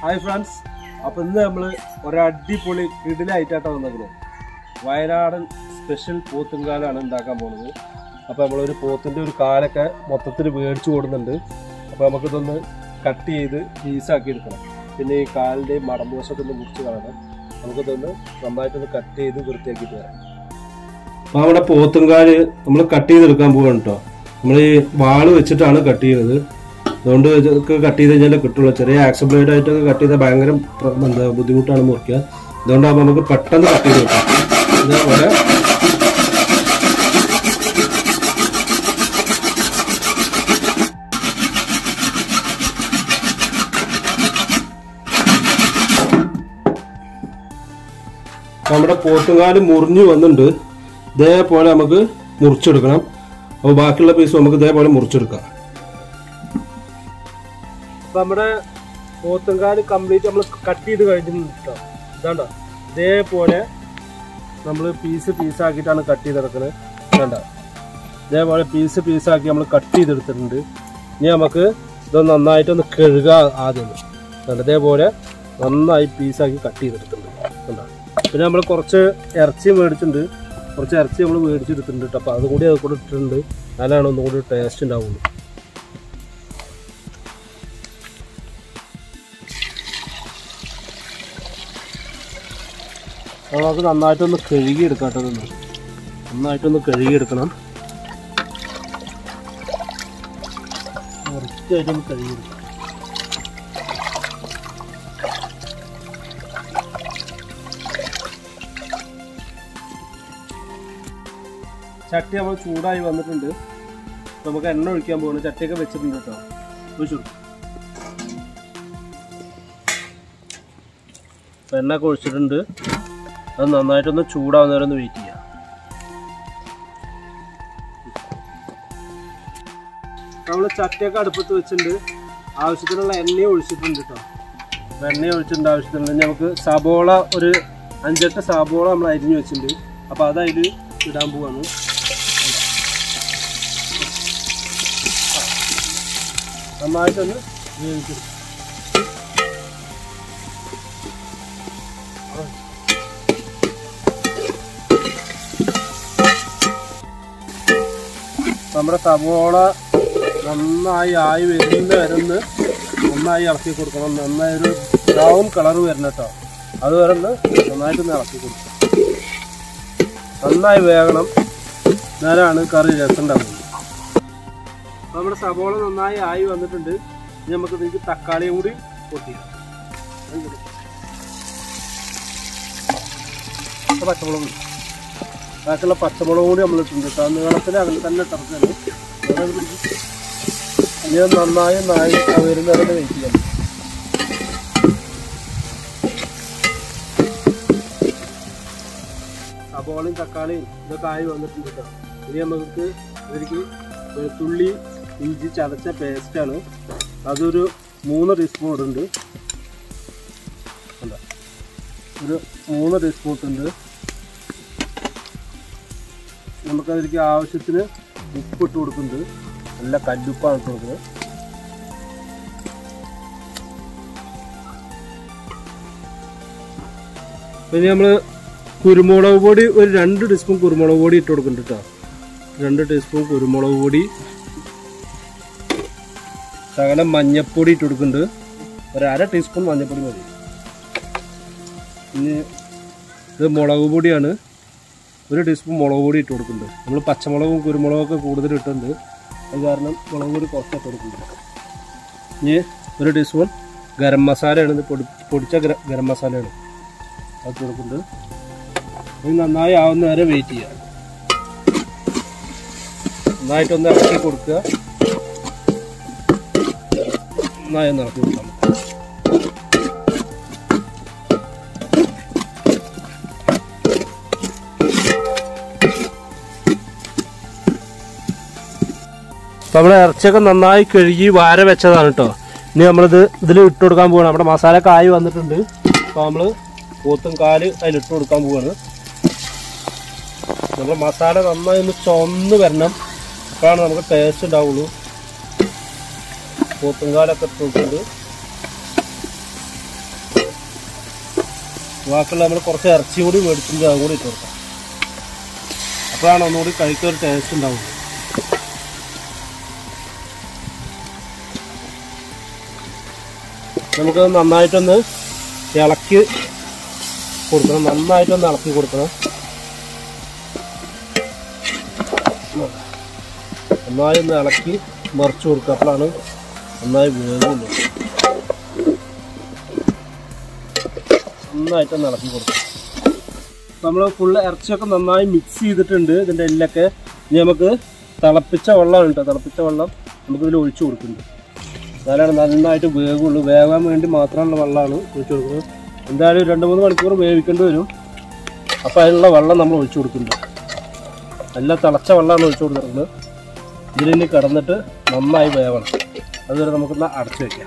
Hi friends അപ്പൊ ഇന്ന് നമ്മള് ഒരടിപൊളി കിടിലായിട്ടാണ് വന്നത് വയനാടൻ സ്പെഷ്യൽ പോത്തുംകാലാണ് ഉണ്ടാക്കാൻ പോകുന്നത് അപ്പൊ നമ്മളൊരു പോത്തിന്റെ ഒരു കാലൊക്കെ മൊത്തത്തിൽ മേടിച്ചു കൊടുക്കുന്നുണ്ട് അപ്പൊ നമുക്കിതൊന്ന് കട്ട് ചെയ്ത് പീസാക്കി എടുക്കണം പിന്നെ ഈ കാലിന്റെയും മടമ്പൂസൊക്കെ ഒന്ന് മുറിച്ച് കളയണം നമുക്കിതൊന്ന് നന്നായിട്ടൊന്ന് കട്ട് ചെയ്ത് വൃത്തിയാക്കിയിട്ട് വരാം അപ്പൊ നമ്മുടെ പോത്തുംകാല് നമ്മൾ കട്ട് ചെയ്തെടുക്കാൻ പോവാണ് കേട്ടോ നമ്മൾ ഈ വാള് വെച്ചിട്ടാണ് കട്ട് ചെയ്യുന്നത് അതുകൊണ്ട് ഇതൊക്കെ കട്ട് ചെയ്ത് കഴിഞ്ഞാലേ കിട്ടുള്ളൂ ചെറിയ ആക്സ് ബ്ലേഡ് ആയിട്ടൊക്കെ കട്ട് ചെയ്താൽ ഭയങ്കര പ്ര- എന്താ ബുദ്ധിമുട്ടാണ് മുറിക്കുക അതുകൊണ്ടാകുമ്പോൾ നമുക്ക് പെട്ടെന്ന് കട്ട് ചെയ്ത് വെക്കാം ഇതേപോലെ നമ്മുടെ പോത്തുകാല് മുറിഞ്ഞു വന്നിട്ടുണ്ട് ഇതേപോലെ നമുക്ക് മുറിച്ചെടുക്കണം അപ്പോൾ ബാക്കിയുള്ള പീസ് നമുക്ക് ഇതേപോലെ മുറിച്ചെടുക്കാം അപ്പൊ നമ്മുടെ പോത്തുംകാല് കംപ്ലീറ്റ് നമ്മൾ കട്ട് ചെയ്ത് കഴിഞ്ഞിട്ടുണ്ട് കേട്ടോ ഇതാണ്ടോ ഇതേപോലെ നമ്മൾ പീസ് പീസാക്കിയിട്ടാണ് കട്ട് ചെയ്തെടുക്കുന്നത് വേണ്ട ഇതേപോലെ പീസ് പീസാക്കി നമ്മൾ കട്ട് ചെയ്തെടുത്തിട്ടുണ്ട് ഇനി നമുക്ക് ഇത് നന്നായിട്ടൊന്ന് കഴുകുക ആദ്യം കണ്ടോ ഇതേപോലെ നന്നായി പീസാക്കി കട്ട് ചെയ്തെടുത്തിട്ടുണ്ട് കണ്ടോ പിന്നെ നമ്മൾ കുറച്ച് ഇറച്ചി മേടിച്ചിട്ടുണ്ട് കുറച്ച് ഇറച്ചി നമ്മൾ മേടിച്ചെടുത്തിട്ടുണ്ട് കേട്ടോ അപ്പോൾ അതും കൂടി അത് കൂടെ ഇട്ടിട്ടുണ്ട് അതിലാണ് ഒന്നും കൂടി ടേസ്റ്റ് ഉണ്ടാവുള്ളൂ അപ്പോൾ നമുക്ക് നന്നായിട്ടൊന്ന് കഴുകിയെടുക്കാം കേട്ടോ ഇതൊന്ന് നന്നായിട്ടൊന്ന് കഴുകിയെടുക്കണം വൃത്തിയായിട്ടൊന്ന് കഴുകിയെടുക്കാം ചട്ടി നമ്മൾ ചൂടായി വന്നിട്ടുണ്ട് അപ്പൊ നമുക്ക് എണ്ണ ഒഴിക്കാൻ പോകുന്നു ചട്ടിയൊക്കെ വെച്ചിട്ടുണ്ട് കേട്ടോ ഒഴിച്ചു കൊടുക്കും അപ്പൊ എണ്ണ ഒക്കെ ഒഴിച്ചിട്ടുണ്ട് അത് നന്നായിട്ടൊന്ന് ചൂടാവുന്നവരെ ഒന്ന് വെയിറ്റ് ചെയ്യാം നമ്മൾ ചട്ടിയൊക്കെ അടുപ്പത്ത് വെച്ചിട്ടുണ്ട് ആവശ്യത്തിനുള്ള എണ്ണ ഒഴിച്ചിട്ടുണ്ട് കേട്ടോ അപ്പൊ എണ്ണ ഒഴിച്ചിട്ടുണ്ട് ആവശ്യത്തിനുള്ള നമുക്ക് സബോള ഒരു അഞ്ചെട്ട് സബോള നമ്മൾ അരിഞ്ഞു വെച്ചിട്ടുണ്ട് അപ്പോൾ അത് അതിൽ ഇടാൻ പോവാണ് നന്നായിട്ടൊന്ന് വേവിച്ചെടുക്കും നമ്മുടെ സവോള നന്നായി ആയി വരുന്ന വരുന്ന് നന്നായി ഇളക്കി കൊടുക്കണം നന്നായി ഒരു ബ്രൗൺ കളർ വരണം കേട്ടോ അത് വരുന്ന് നന്നായിട്ടൊന്ന് ഇളക്കി കൊടുക്കണം നന്നായി വേകണം നേരാണ് കറി രസം ഉണ്ടാകുന്നത് അപ്പൊ നമ്മുടെ സവോള നന്നായി ആയി വന്നിട്ടുണ്ട് ഇനി നമുക്ക് ഇതിലേക്ക് തക്കാളിയും കൂടി പൊട്ടിയിടാം ഇപ്പൊ പച്ചമുളക് ഇടും. ബാക്കിയുള്ള പച്ചമുളക് കൂടി നമ്മൾ ഇട്ടിട്ടുണ്ട് കേട്ടോ ആ നീളത്തിൽ അങ്ങനെ തന്നെ ഇട്ടിറക്കാണ് ഇനി അത് നന്നായി നായി വരുന്നവരെ വെയിറ്റ് ചെയ്യാം സബോളയും തക്കാളിയും ഇതൊക്കെ ആയി വന്നിട്ടുണ്ട് കേട്ടോ ഇനി നമുക്ക് ഇതിലേക്ക് വെളുത്തുള്ളി ഇഞ്ചി ചതച്ച പേസ്റ്റാണ് അതൊരു മൂന്ന് ടീസ്പൂൺ ഇടുന്നുണ്ട് കണ്ടോ? ഒരു മൂന്ന് ടീസ്പൂൺ ഇട്ടുണ്ട് നമുക്കതിലേക്ക് ആവശ്യത്തിന് ഉപ്പിട്ട് കൊടുക്കുന്നുണ്ട് നല്ല കല്ലുപ്പാണ് ഇട്ട് കൊടുക്കുന്നത് പിന്നെ നമ്മൾ കുരുമുളക് പൊടി ഒരു രണ്ട് ടീസ്പൂൺ കുരുമുളക് പൊടി ഇട്ട് കൊടുക്കുന്നുണ്ട് കേട്ടോ രണ്ട് ടീസ്പൂൺ കുരുമുളക് പൊടി ശകലം മഞ്ഞപ്പൊടി ഇട്ട് കൊടുക്കുന്നുണ്ട് ഒരു അര ടീസ്പൂൺ മഞ്ഞപ്പൊടി മതി ഇനി ഇത് മുളക് പൊടിയാണ് ഒരു ടീസ്പൂൺ മുളക് പൊടി ഇട്ട് കൊടുക്കുന്നുണ്ട് നമ്മൾ പച്ചമുളകും കുരുമുളകും ഒക്കെ കൂടുതൽ ഇട്ടുണ്ട് അത് കാരണം മുളക് പൊടി കുറച്ച് ഇട്ട് കൊടുക്കുന്നുണ്ട് ഇനി ഒരു ടീസ്പൂൺ ഗരം മസാലയാണ് ഇത് പൊടി പൊടിച്ച ഗര- ഗരം മസാലയാണ് അത് ഇട്ട് കൊടുക്കുന്നുണ്ട് ഇത് നന്നായി ആവുന്ന വരെ വെയിറ്റ് ചെയ്യുക നന്നായിട്ടൊന്ന് ഇറക്കി കൊടുക്കുക നന്നായി ഒന്ന് ഇറക്കി കൊടുക്കാം അപ്പൊ നമ്മുടെ ഇറച്ചിയൊക്കെ നന്നായി കഴുകി വാര വെച്ചതാണ് കേട്ടോ ഇനി നമ്മളിത് ഇതിൽ ഇട്ട് കൊടുക്കാൻ പോവാണ് നമ്മുടെ മസാല കായ് വന്നിട്ടുണ്ട് അപ്പോൾ നമ്മൾ പോത്തും കാല് അതിൽ ഇട്ട് കൊടുക്കാൻ പോവാണ് നമ്മുടെ മസാല നന്നായി ഒന്ന് ചുവന്ന് വരണം അപ്പോഴാണ് നമുക്ക് ടേസ്റ്റ് ഉണ്ടാവുള്ളൂ പോത്തും കാലൊക്കെ ഇട്ട് കൊടുക്കുന്നുണ്ട് ബാക്കിയുള്ള നമ്മൾ കുറച്ച് ഇറച്ചി കൂടി മേടിച്ചിട്ട് അതും കൂടി ഇട്ട് കൊടുക്കാം അപ്പോഴാണ് ഒന്നുകൂടി കഴിക്കാൻ ഒരു ടേസ്റ്റ് ഉണ്ടാവും നമുക്ക് നന്നായിട്ടൊന്ന് ഇളക്കി കൊടുക്കണം നന്നായിട്ടൊന്ന് ഇളക്കി കൊടുക്കണം നന്നായി ഒന്ന് ഇളക്കി മറിച്ച് കൊടുക്കുക അപ്പോഴാണ് നന്നായി വേകുള്ളൂ നന്നായിട്ടൊന്ന് ഇളക്കി കൊടുക്കുക നമ്മൾ ഫുള്ള് ഇറച്ചിയൊക്കെ നന്നായി മിക്സ് ചെയ്തിട്ടുണ്ട് ഇതിൻ്റെ എല്ലൊക്കെ ഇനി നമുക്ക് തിളപ്പിച്ച വെള്ളമാണ് കേട്ടോ തിളപ്പിച്ച വെള്ളം നമുക്കിതിൽ ഒഴിച്ചു കൊടുക്കുന്നുണ്ട് എന്നാലാണ് നന്നായിട്ട് വേകുള്ളൂ വേകാൻ വേണ്ടി മാത്രമുള്ള വെള്ളമാണ് ഒഴിച്ചു കൊടുക്കുന്നത് എന്തായാലും രണ്ട് മൂന്ന് മണിക്കൂർ വേവിക്കേണ്ടി വരും അപ്പോൾ അതിനുള്ള വെള്ളം നമ്മൾ ഒഴിച്ചു കൊടുക്കുന്നുണ്ട് നല്ല തിളച്ച വെള്ളമാണ് ഒഴിച്ചു കൊടുക്കുന്നത് ഇതിലിനി കിടന്നിട്ട് നന്നായി വേവണം അതുവരെ നമുക്കൊന്ന് അടച്ചു വെക്കാം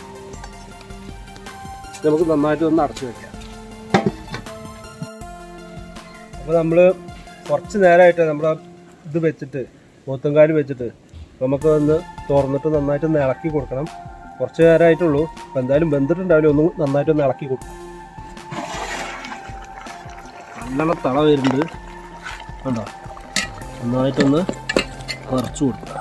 നമുക്ക് നന്നായിട്ട് ഒന്ന് അടച്ചു വെക്കാം അപ്പോൾ നമ്മൾ കുറച്ച് നേരമായിട്ട് നമ്മുടെ ഇത് വെച്ചിട്ട് പോത്തുംകാല് വെച്ചിട്ട് നമുക്ക് ഒന്ന് തുറന്നിട്ട് നന്നായിട്ട് ഒന്ന് ഇളക്കി കൊടുക്കണം കുറച്ച് നേരമായിട്ടുള്ളൂ അപ്പോൾ എന്തായാലും വെന്തിട്ടുണ്ടാവില്ല ഒന്ന് നന്നായിട്ട് ഒന്ന് ഇളക്കി കൊടുക്കണം നല്ലോണം തള വരുന്നുണ്ട് കണ്ടോ നന്നായിട്ടൊന്ന് നിറച്ച് കൊടുക്കുക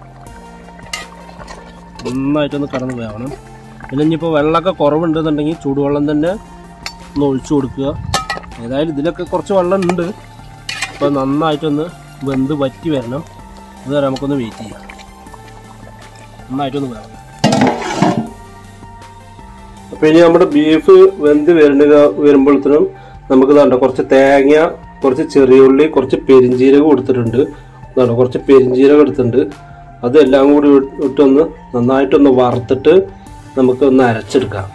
നന്നായിട്ടൊന്ന് കടന്ന് വേവണം പിന്നെ ഇനിയിപ്പോൾ വെള്ളമൊക്കെ കുറവുണ്ടെന്നുണ്ടെങ്കിൽ ചൂടുവെള്ളം തന്നെ ഒന്ന് ഒഴിച്ചു കൊടുക്കുക ഏതായാലും ഇതിലൊക്കെ കുറച്ച് വെള്ളം ഉണ്ട് അപ്പോൾ നന്നായിട്ടൊന്ന് വെന്ത് വറ്റി വരണം അതുവരെ നമുക്കൊന്ന് വെയിറ്റ് ചെയ്യാം നന്നായിട്ടൊന്ന് വേണം അപ്പോൾ ഇനി നമ്മുടെ ബീഫ് വെന്ത് വരുന്നത് വരുമ്പോഴത്തേനും നമുക്ക് വേണ്ട കുറച്ച് തേങ്ങ കുറച്ച് ചെറിയ ഉള്ളി കുറച്ച് പെരിഞ്ചീരകം കൊടുത്തിട്ടുണ്ട് ഇതാണ് കുറച്ച് പെരിഞ്ചീരകം എടുത്തിട്ടുണ്ട് അതെല്ലാം കൂടി ഇട്ട് ഇട്ടൊന്ന് നന്നായിട്ടൊന്ന് വറുത്തിട്ട് നമുക്ക് ഒന്ന് അരച്ചെടുക്കാം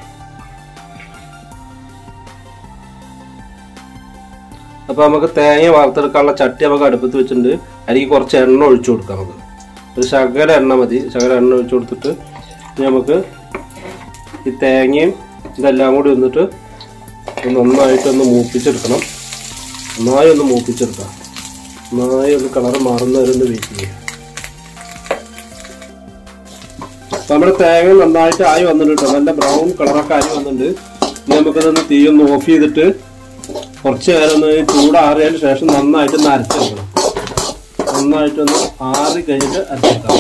അപ്പോൾ നമുക്ക് തേങ്ങ വറുത്തെടുക്കാനുള്ള ചട്ടി നമുക്ക് അടുപ്പത്ത് വെച്ചിട്ടുണ്ട് അതിലേക്ക് കുറച്ച് എണ്ണ ഒഴിച്ചു കൊടുക്കാം നമുക്ക് ഒരു ശകല എണ്ണ മതി ശകല എണ്ണ ഒഴിച്ചു കൊടുത്തിട്ട് ഇനി നമുക്ക് ഈ തേങ്ങയും ഇതെല്ലാം കൂടി വന്നിട്ട് ഒന്ന് നന്നായിട്ടൊന്ന് മൂപ്പിച്ചെടുക്കണം നന്നായി ഒന്ന് മൂപ്പിച്ചെടുക്കാം നന്നായി ഒന്ന് കളർ മാറുന്ന വരെ ഒന്ന് വെയിറ്റ് ചെയ്യാം അപ്പൊ നമ്മുടെ തേങ്ങ നന്നായിട്ട് ആയി വന്നിട്ടുണ്ട് കേട്ടോ. നല്ല ബ്രൗൺ കളറൊക്കെ ആയി വന്നിട്ടുണ്ട് ഇനി നമുക്കതൊന്ന് തീ ഒന്ന് ഓഫ് ചെയ്തിട്ട് കുറച്ച് നേരം ഒന്ന് ചൂടാറിയതിന് ശേഷം നന്നായിട്ട് ഒന്ന് അരച്ചെടുക്കണം നന്നായിട്ടൊന്ന് ആറി കഴിഞ്ഞിട്ട് അരച്ചെടുക്കാം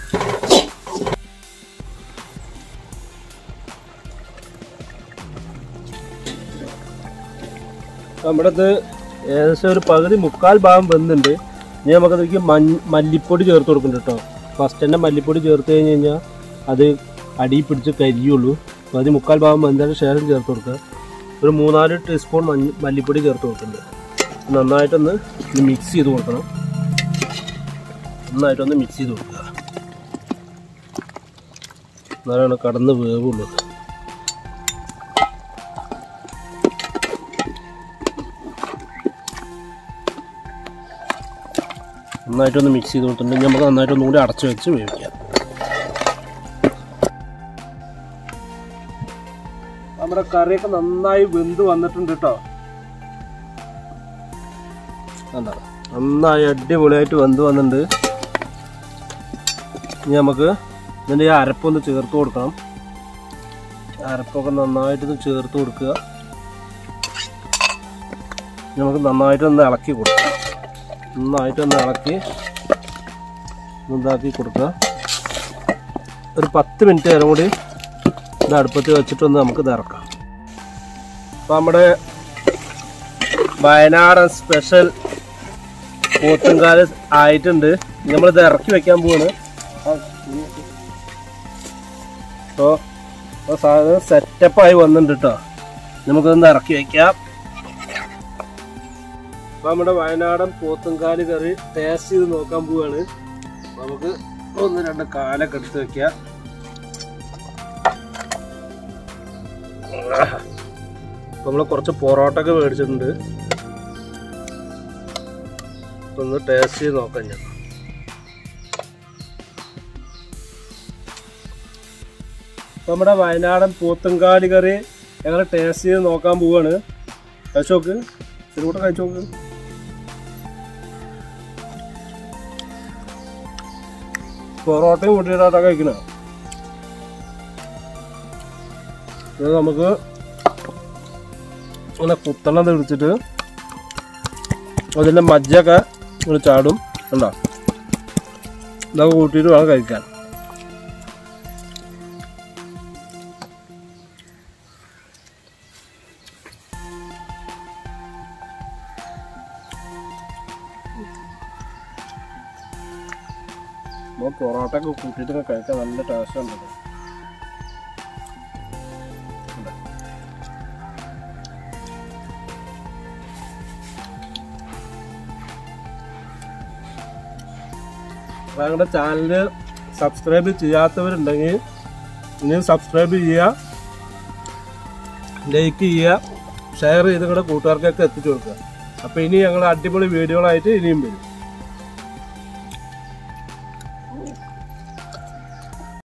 നമ്മുടെ ഇത് ഏകദേശം ഒരു പകുതി മുക്കാൽ ഭാഗം വെന്തുണ്ട് ഇനി നമുക്കതിലേക്ക് മഞ്ഞ മല്ലിപ്പൊടി ചേർത്ത് കൊടുക്കുന്നുണ്ട് കേട്ടോ ഫസ്റ്റ് തന്നെ മല്ലിപ്പൊടി ചേർത്ത് കഴിഞ്ഞ് കഴിഞ്ഞാൽ അത് അടി പിടിച്ച് കരിയുള്ളൂ അപ്പോൾ അത് മുക്കാൽ ഭാഗം വെന്തതിന് ശേഷം ചേർത്ത് കൊടുക്കുക ഒരു മൂന്നാല് ടീസ്പൂൺ മഞ്ഞ മല്ലിപ്പൊടി ചേർത്ത് കൊടുക്കുന്നുണ്ട് നന്നായിട്ടൊന്ന് മിക്സ് ചെയ്ത് കൊടുക്കണം നന്നായിട്ടൊന്ന് മിക്സ് ചെയ്ത് കൊടുക്കുക എന്നാലാണ് കടന്ന് വേവുള്ളൂ നന്നായിട്ടൊന്ന് മിക്സ് ചെയ്ത് കൊടുത്തിട്ടുണ്ടെങ്കിൽ നമുക്ക് നന്നായിട്ടൊന്നും കൂടി അടച്ചു വെച്ച് വേവിക്കാം നമ്മുടെ കറിയൊക്കെ നന്നായി വെന്ത് വന്നിട്ടുണ്ട് കേട്ടോ കണ്ടോ നന്നായി അടിപൊളിയായിട്ട് വെന്ത് വന്നിട്ടുണ്ട് ഇനി നമുക്ക് ഇതിൻ്റെ ഈ അരപ്പൊന്ന് ചേർത്ത് കൊടുക്കണം അരപ്പൊക്കെ നന്നായിട്ടൊന്ന് ചേർത്ത് കൊടുക്കുക ഇനി നമുക്ക് നന്നായിട്ടൊന്ന് ഇളക്കി കൊടുക്കാം നന്നായിട്ടൊന്ന് ഇളക്കി ഇതാക്കി കൊടുക്കുക ഒരു പത്ത് മിനിറ്റ് നേരം കൂടി ഇത് അടുപ്പത്ത് വെച്ചിട്ടൊന്ന് നമുക്ക് ഇത് ഇറക്കാം അപ്പോൾ നമ്മുടെ വയനാടൻ സ്പെഷ്യൽ പോത്തുംകാല് ആയിട്ടുണ്ട് നമ്മളിത് ഇറക്കി വെക്കാൻ പോവാണ് അപ്പോൾ സാധനം സെറ്റപ്പായി വന്നിട്ടുണ്ട് കേട്ടോ നമുക്കൊന്ന് ഇറക്കി വെക്കാം അപ്പൊ നമ്മുടെ വയനാടൻ പോത്തുംകാല് കറി ടേസ്റ്റ് ചെയ്ത് നോക്കാൻ പോവാണ് നമുക്ക് ഒന്ന് രണ്ട് കാലൊക്കെ എടുത്ത് വെക്കാം അപ്പൊ നമ്മള് കുറച്ച് പൊറോട്ട ഒക്കെ മേടിച്ചിട്ടുണ്ട് ഒന്ന് ടേസ്റ്റ് ചെയ്ത് നോക്കാം ഞാൻ അപ്പൊ നമ്മുടെ വയനാടൻ പോത്തുംകാലി കറി ഞങ്ങൾ ടേസ്റ്റ് ചെയ്ത് നോക്കാൻ പോവാണ് കഴിച്ചു നോക്ക് ചെറുകൂട്ടം കഴിച്ചു നോക്ക് പൊറോട്ടയും കൂട്ടിയിട്ടാ കഴിക്കണ ഇത് നമുക്ക് ഇങ്ങനെ കുത്തണം പിടിച്ചിട്ട് അതിൻ്റെ മജ്ജൊക്കെ ഇങ്ങനെ ചാടും ഉണ്ടോ ഇതൊക്കെ കൂട്ടിയിട്ട് വേണം കഴിക്കാൻ നമ്മൾ പൊറോട്ട ഒക്കെ കൂട്ടിയിട്ട് കഴിക്കാൻ നല്ല ടേസ്റ്റ് ഉണ്ട് കേട്ടോ. അപ്പോൾ ഞങ്ങളുടെ ചാനൽ സബ്സ്ക്രൈബ് ചെയ്യാത്തവരുണ്ടെങ്കിൽ ഇനി സബ്സ്ക്രൈബ് ചെയ്യുക ലൈക്ക് ചെയ്യുക ഷെയർ ചെയ്ത് നിങ്ങളുടെ കൂട്ടുകാർക്കൊക്കെ എത്തിച്ചു കൊടുക്കുക അപ്പോൾ ഇനി ഞങ്ങൾ അടിപൊളി വീഡിയോകളായിട്ട് ഇനിയും വരും